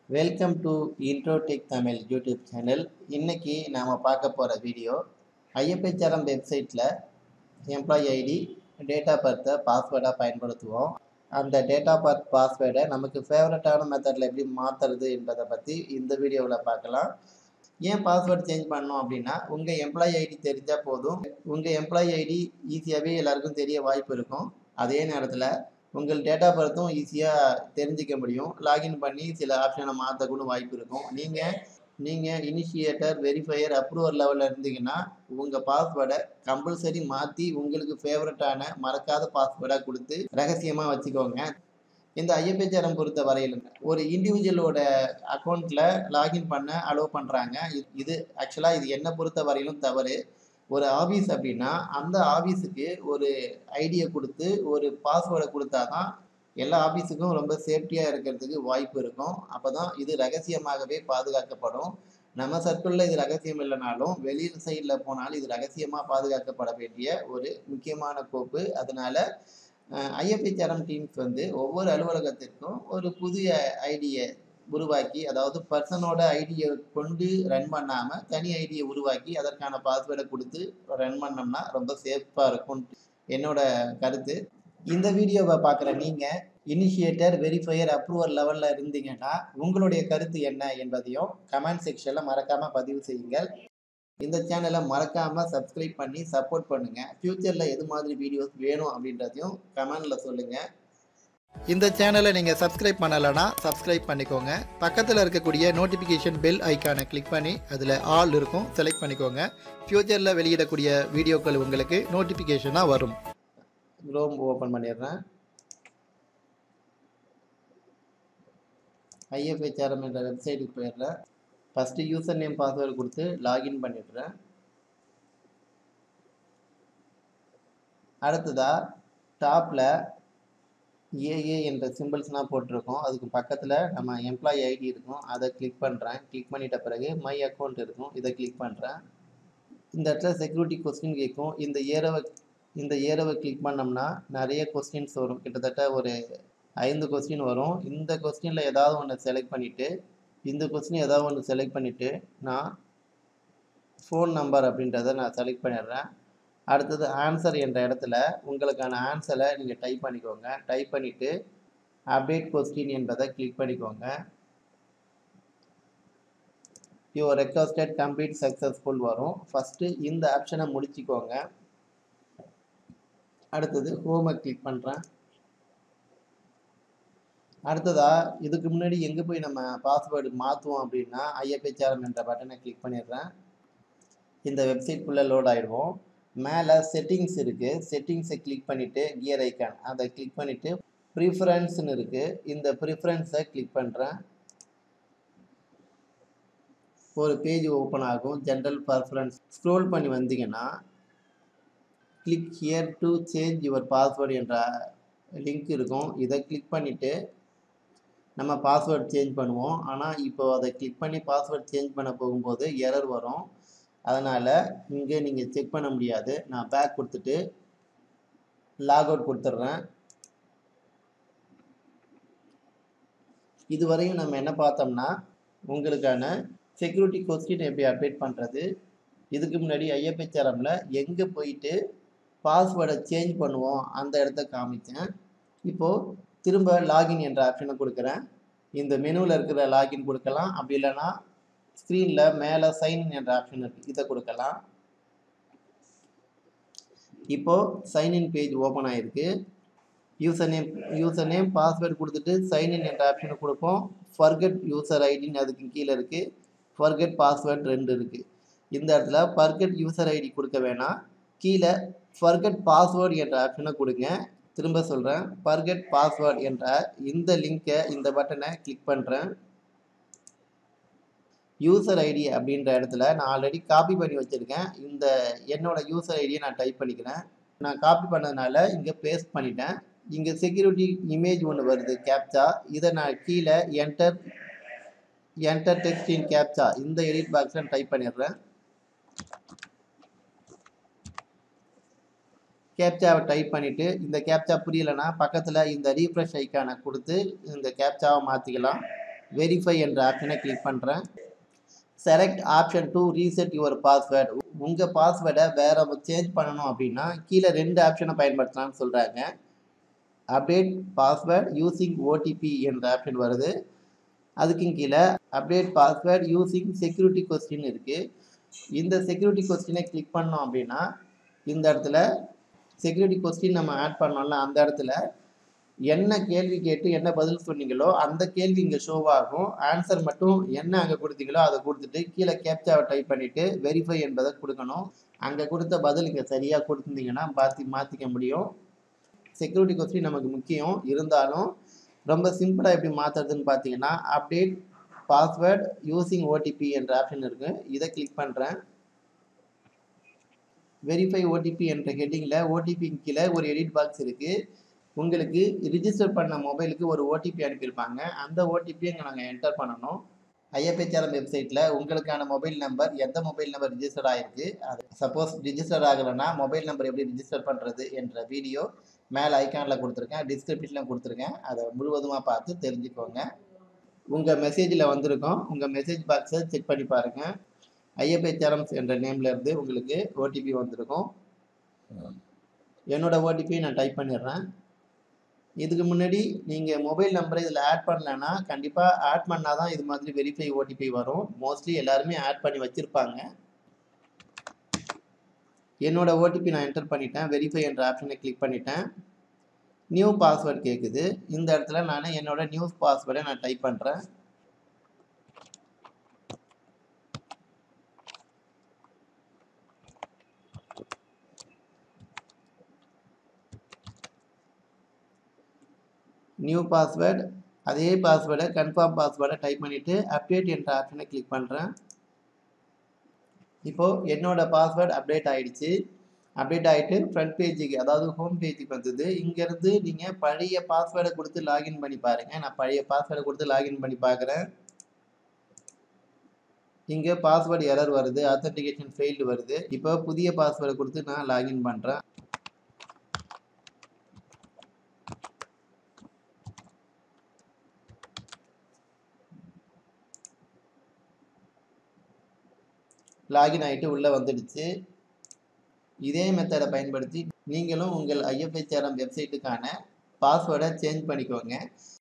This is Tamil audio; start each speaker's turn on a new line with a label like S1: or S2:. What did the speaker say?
S1: welcome to Introtech Tamil YouTube channel இன்னைக்கு நாம் பார்க்க போகிற வீடியோ ஐஎப்ஹெச்ஆர்எம் வெப்சைட்டில் எம்ப்ளாயி ஐடி டேட் ஆஃப் பர்த்தை பாஸ்வேர்டாக பயன்படுத்துவோம் அந்த டேட் ஆஃப் பர்த் பாஸ்வேர்டை நமக்கு ஃபேவரட்டான மெத்தடில் எப்படி மாற்றுறது என்பதை பற்றி இந்த வீடியோவில் பார்க்கலாம் ஏன் பாஸ்வேர்டு சேஞ்ச் பண்ணோம் அப்படின்னா உங்கள் எம்ப்ளாயி ஐடி தெரிஞ்சால் போதும் உங்கள் எம்ப்ளாயி ஐடி ஈஸியாகவே எல்லாருக்கும் தெரிய வாய்ப்பு இருக்கும் அதே நேரத்தில் உங்கள் டேட் ஆஃப் பர்த்தும் ஈஸியாக தெரிஞ்சிக்க முடியும் லாகின் பண்ணி சில ஆப்ஷனை மாற்றக்கூட வாய்ப்பு இருக்கும் நீங்கள் நீங்கள் இனிஷியேட்டர் வெரிஃபையர் அப்ரூவர் லெவலில் இருந்தீங்கன்னா உங்கள் பாஸ்வேர்டை கம்பல்சரி மாற்றி உங்களுக்கு ஃபேவரட்டான மறக்காத பாஸ்வேர்டாக கொடுத்து ரகசியமாக வச்சுக்கோங்க இந்த ஐஎஃப்ஹெச்ஆர்எம் பொறுத்த வரையில் ஒரு இண்டிவிஜுவலோட அக்கௌண்ட்டில் லாகின் பண்ண அலோவ் பண்ணுறாங்க இது ஆக்சுவலாக இது என்ன பொறுத்த வரையிலும் தவறு ஒரு ஆஃபீஸ் அப்படின்னா அந்த ஆஃபீஸுக்கு ஒரு ஐடியை கொடுத்து ஒரு பாஸ்வேர்டை கொடுத்தா தான் எல்லா ஆஃபீஸுக்கும் ரொம்ப சேஃப்டியாக இருக்கிறதுக்கு வாய்ப்பு இருக்கும் அப்போ தான் இது ரகசியமாகவே பாதுகாக்கப்படும் நம்ம சர்க்கிளில் இது ரகசியம் இல்லைனாலும் வெளியில் சைடில் போனாலும் இது ரகசியமாக பாதுகாக்கப்பட வேண்டிய ஒரு முக்கியமான கோப்பு அதனால் ஐஎஃப்ஹெச்ஆர்எம் டீம்ஸ் வந்து ஒவ்வொரு அலுவலகத்திற்கும் ஒரு புதிய ஐடியை உருவாக்கி அதாவது பர்சனோட ஐடியை கொண்டு ரன் பண்ணாமல் தனி ஐடியை உருவாக்கி அதற்கான பாஸ்வேர்டை கொடுத்து ரன் பண்ணோம்னா ரொம்ப சேஃபாக இருக்கும் என்னோட கருத்து இந்த வீடியோவை பார்க்குற நீங்கள் இனிஷியேட்டர் வெரிஃபையர் அப்ரூவல் லெவலில் இருந்தீங்கன்னா உங்களுடைய கருத்து என்ன என்பதையும் கமெண்ட் செக்ஷனில் மறக்காமல் பதிவு செய்யுங்கள் இந்த சேனலை மறக்காமல் சப்ஸ்கிரைப் பண்ணி சப்போர்ட் பண்ணுங்கள் ஃப்யூச்சரில் எது மாதிரி வீடியோஸ் வேணும் அப்படின்றதையும் கமெண்டில் சொல்லுங்கள் இந்த சேனலை நீங்கள் சப்ஸ்கிரைப் பண்ணலைன்னா சப்ஸ்கிரைப் பண்ணிக்கோங்க பக்கத்தில் இருக்கக்கூடிய நோட்டிஃபிகேஷன் பெல் ஐக்கானை கிளிக் பண்ணி அதில் ஆல் இருக்கும் செலக்ட் பண்ணிக்கோங்க ஃப்யூச்சரில் வெளியிடக்கூடிய வீடியோக்கள் உங்களுக்கு நோட்டிஃபிகேஷனாக வரும் க்ரோம் ஓப்பன் பண்ணிடுறேன் ஐஎஃப்ஹெச்ஆர்எம் என்ற வெப்சைட்டுக்கு போயிடுறேன் ஃபஸ்ட்டு யூசர் நேம் பாஸ்வேர்டு கொடுத்து லாகின் பண்ணிடுறேன் அடுத்ததாக டாப்பில் ஏஏ என்ற சிம்பிள்ஸ்லாம் போட்டிருக்கோம் அதுக்கு பக்கத்தில் நம்ம எம்ப்ளாயி ஐடி இருக்கும் அதை கிளிக் பண்ணுறேன் கிளிக் பண்ணிட்ட பிறகு மை அக்கௌண்ட் இருக்கும் இதை கிளிக் பண்ணுறேன் இந்த இடத்துல செக்யூரிட்டி கொஸ்டின் கேட்கும் இந்த ஏரோவை இந்த ஏரோவை கிளிக் பண்ணோம்னா நிறைய கொஸ்டின்ஸ் வரும் கிட்டத்தட்ட ஒரு ஐந்து கொஸ்டின் வரும் இந்த கொஸ்டினில் ஏதாவது ஒன்று செலக்ட் பண்ணிவிட்டு இந்த கொஸ்டின் ஏதாவது ஒன்று செலக்ட் பண்ணிவிட்டு நான் ஃபோன் நம்பர் அப்படின்றத நான் செலக்ட் பண்ணிடுறேன் அடுத்தது ஆன்சர் என்ற இடத்துல உங்களுக்கான ஆன்சரை நீங்கள் டைப் பண்ணிக்கோங்க டைப் பண்ணிவிட்டு அப்டேட் கொஸ்டின் என்பதை கிளிக் பண்ணிக்கோங்க யுவர் ரெக்வஸ்டட் கம்ப்ளீட் சக்ஸஸ்ஃபுல் வரும் ஃபஸ்ட்டு இந்த ஆப்ஷனை முடிச்சுக்கோங்க அடுத்தது ஹோமை கிளிக் பண்ணுறேன் அடுத்ததா இதுக்கு முன்னாடி எங்கே போய் நம்ம பாஸ்வேர்டு மாற்றுவோம் அப்படின்னா ஐஎஃப்ஹெச்ஆர்எம் என்ற பட்டனை கிளிக் பண்ணிடுறேன் இந்த வெப்சைட்குள்ளே லோட் ஆகிடுவோம் மேலே செட்டிங்ஸ் இருக்குது செட்டிங்ஸை கிளிக் பண்ணிவிட்டு கியர் ஐக்கான் அதை கிளிக் பண்ணிவிட்டு ப்ரிஃபரன்ஸ்னு இருக்குது இந்த ப்ரிஃபரன்ஸை கிளிக் பண்ணுறேன் ஒரு பேஜ் ஓப்பன் ஆகும் ஜென்ரல் பர்ஃபரன்ஸ் ஸ்க்ரோல் பண்ணி வந்தீங்கன்னா click here to change your password என்ற லிங்க் இருக்கும் இதை கிளிக் பண்ணிவிட்டு நம்ம பாஸ்வேர்ட் சேஞ்ச் பண்ணுவோம் ஆனால் இப்போ அதை கிளிக் பண்ணி பாஸ்வேர்ட் சேஞ்ச் பண்ண போகும்போது எரர் வரும் அதனால் இங்கே நீங்கள் செக் பண்ண முடியாது நான் பேக் கொடுத்துட்டு லாக் அவுட் கொடுத்துட்றேன் இதுவரையும் நம்ம என்ன பார்த்தோம்னா உங்களுக்கான செக்யூரிட்டி கொஸ்டின் எப்படி அப்டேட் பண்ணுறது இதுக்கு முன்னாடி ஐஎஃப்ஹெச்ஆர்எம்மில் எங்கே போயிட்டு பாஸ்வேர்டை சேஞ்ச் பண்ணுவோம் அந்த இடத்த காமித்தேன் இப்போது திரும்ப லாகின் என்ற ஆப்ஷனை கொடுக்குறேன் இந்த மெனுவில் இருக்கிற லாகின் கொடுக்கலாம் அப்படி இல்லைன்னா ஸ்க்ரீனில் மேலே சைன் என்ற ஆப்ஷன் இருக்குது இதை கொடுக்கலாம் இப்போது சைன்இன் பேஜ் ஓப்பன் ஆகிருக்கு user name user name password கொடுத்துட்டு சைன்இன் என்ற ஆப்ஷனை கொடுப்போம் ஃபர்கெட் யூசர் ஐடின்னு அதுக்கு கீழே இருக்குது ஃபர்கெட் பாஸ்வேர்டு ரெண்டு இருக்குது இந்த இடத்துல ஃபர்கெட் யூசர் ஐடி கொடுக்க வேணாம் கீழே ஃபர்கெட் பாஸ்வேர்டு என்ற ஆப்ஷனை கொடுங்க திரும்ப சொல்கிறேன் ஃபர்கெட் பாஸ்வேர்டு என்ற இந்த லிங்கை இந்த பட்டனை கிளிக் பண்ணுறேன் யூசர் ஐடி அப்படின்ற இடத்துல நான் ஆல்ரெடி காப்பி பண்ணி வச்சுருக்கேன் இந்த என்னோட யூசர் ஐடியை நான் டைப் பண்ணிக்கிறேன் நான் காப்பி பண்ணதுனால இங்கே பேஸ்ட் பண்ணிட்டேன் இங்கே செக்யூரிட்டி இமேஜ் ஒன்று வருது கேப்சா இதை நான் கீழே enter enter text in captcha இந்த எடிட் பாக்ஸில் டைப் பண்ணிடுறேன் கேப்சாவை டைப் பண்ணிவிட்டு இந்த கேப்சா புரியலைன்னா பக்கத்தில் இந்த ரீஃப்ரெஷ் ஐக்கானை கொடுத்து இந்த கேப்சாவை மாற்றிக்கலாம் வெரிஃபை என்ற ஆப்ஷனை கிளிக் பண்ணுறேன் select option to reset your password உங்கள் பாஸ்வேர்டை வேறு சேஞ்ச் பண்ணணும் அப்படின்னா கீழே ரெண்டு ஆப்ஷனை பயன்படுத்தலாம்னு சொல்கிறாங்க அப்டேட் பாஸ்வேர்ட் யூசிங் ஓடிபி என்ற ஆப்ஷன் வருது அதுக்கும் கீழே update password using security question இருக்குது இந்த செக்யூரிட்டி கொஸ்டினை கிளிக் பண்ணோம் அப்படின்னா இந்த இடத்துல செக்யூரிட்டி கொஸ்டின் நம்ம ஆட் பண்ணோம்ல அந்த இடத்துல என்ன கேள்வி கேட்டு என்ன பதில் சொன்னீங்களோ அந்த கேள்வி இங்கே ஷோ ஆகும் ஆன்சர் மட்டும் என்ன அங்கே கொடுத்தீங்களோ அதை கொடுத்துட்டு கீழே கேப்சாவை டைப் பண்ணிவிட்டு வெரிஃபை என்பதை கொடுக்கணும் அங்கே கொடுத்த பதில் இங்கே சரியாக கொடுத்துருந்தீங்கன்னா மாற்றி மாற்றிக்க முடியும் செக்யூரிட்டி கொஸ்டின் நமக்கு முக்கியம் இருந்தாலும் ரொம்ப சிம்பிளாக எப்படி மாற்றுறதுன்னு பார்த்தீங்கன்னா அப்டேட் பாஸ்வேர்ட் யூசிங் ஓடிபி என்ற ஆப்ஷன் இருக்குது இதை கிளிக் பண்ணுறேன் வெரிஃபை ஓடிபி என்ற ஹெட்டிங்கில் ஓடிபிக்கு கீழே ஒரு எடிட் பாக்ஸ் இருக்குது உங்களுக்கு ரிஜிஸ்டர் பண்ண மொபைலுக்கு ஒரு ஓடிபி அனுப்பியிருப்பாங்க அந்த ஓடிபியை இங்கே நாங்கள் என்டர் பண்ணணும் ஐஎஃப்ஹெச்ஆர்எம் வெப்சைட்டில் உங்களுக்கான மொபைல் நம்பர் எந்த மொபைல் நம்பர் ரிஜிஸ்டர் ஆகிருக்கு அது சப்போஸ் ரிஜிஸ்டர் ஆகலைன்னா மொபைல் நம்பர் எப்படி ரிஜிஸ்டர் பண்ணுறது என்ற வீடியோ மேலே ஐக்கானில் கொடுத்துருக்கேன் டிஸ்கிரிப்ஷனில் கொடுத்துருக்கேன் அதை முழுவதுமாக பார்த்து தெரிஞ்சுக்கோங்க உங்கள் மெசேஜில் வந்திருக்கோம் உங்கள் மெசேஜ் பாக்ஸை செக் பண்ணி பாருங்கள் ஐஎஃப்ஹெச்ஆர்எம்ஸ் என்ற நேம்லேருந்து உங்களுக்கு ஓடிபி வந்திருக்கும் என்னோடய ஓடிபி நான் டைப் பண்ணிடுறேன் இதுக்கு முன்னாடி நீங்கள் மொபைல் நம்பரை இதில் ஆட் பண்ணலன்னா கண்டிப்பாக ஆட் பண்ணால் தான் இது மாதிரி வெரிஃபை ஓடிபி வரும் மோஸ்ட்லி எல்லாருமே ஆட் பண்ணி வச்சுருப்பாங்க என்னோட ஓடிபி நான் என்டர் பண்ணிட்டேன் வெரிஃபை என்ற ஆப்ஷனை கிளிக் பண்ணிட்டேன் நியூ பாஸ்வேர்டு கேட்குது இந்த இடத்துல நான் என்னோட நியூஸ் பாஸ்வேர்டை நான் டைப் பண்ணுறேன் நியூ பாஸ்வேர்டு அதே பாஸ்வேர்டை கன்ஃபார்ம் பாஸ்வேர்டை டைப் பண்ணிவிட்டு அப்டேட் என்ற ஆப்ஷனை கிளிக் பண்ணுறேன் இப்போது என்னோட பாஸ்வேர்டு அப்டேட் ஆகிடுச்சு அப்டேட் ஆகிட்டு ஃப்ரண்ட் பேஜுக்கு அதாவது ஹோம் பேஜுக்கு வந்தது இங்கேருந்து நீங்கள் பழைய பாஸ்வேர்டை கொடுத்து லாகின் பண்ணி பாருங்கள் நான் பழைய பாஸ்வேர்டை கொடுத்து லாகின் பண்ணி பார்க்குறேன் இங்கே பாஸ்வேர்டு எரர் வருது ஆத்தன்டிகேஷன் ஃபெயில்டு வருது இப்போ புதிய பாஸ்வேர்டை கொடுத்து நான் லாகின் பண்ணுறேன் லாகின் ஆகிட்டு உள்ளே வந்துடுச்சு இதே மெத்தடை பயன்படுத்தி நீங்களும் உங்கள் ஐஎஃப்ஹெச்ஆர்எம் வெப்சைட்டுக்கான பாஸ்வேர்டை சேஞ்ச் பண்ணிக்கோங்க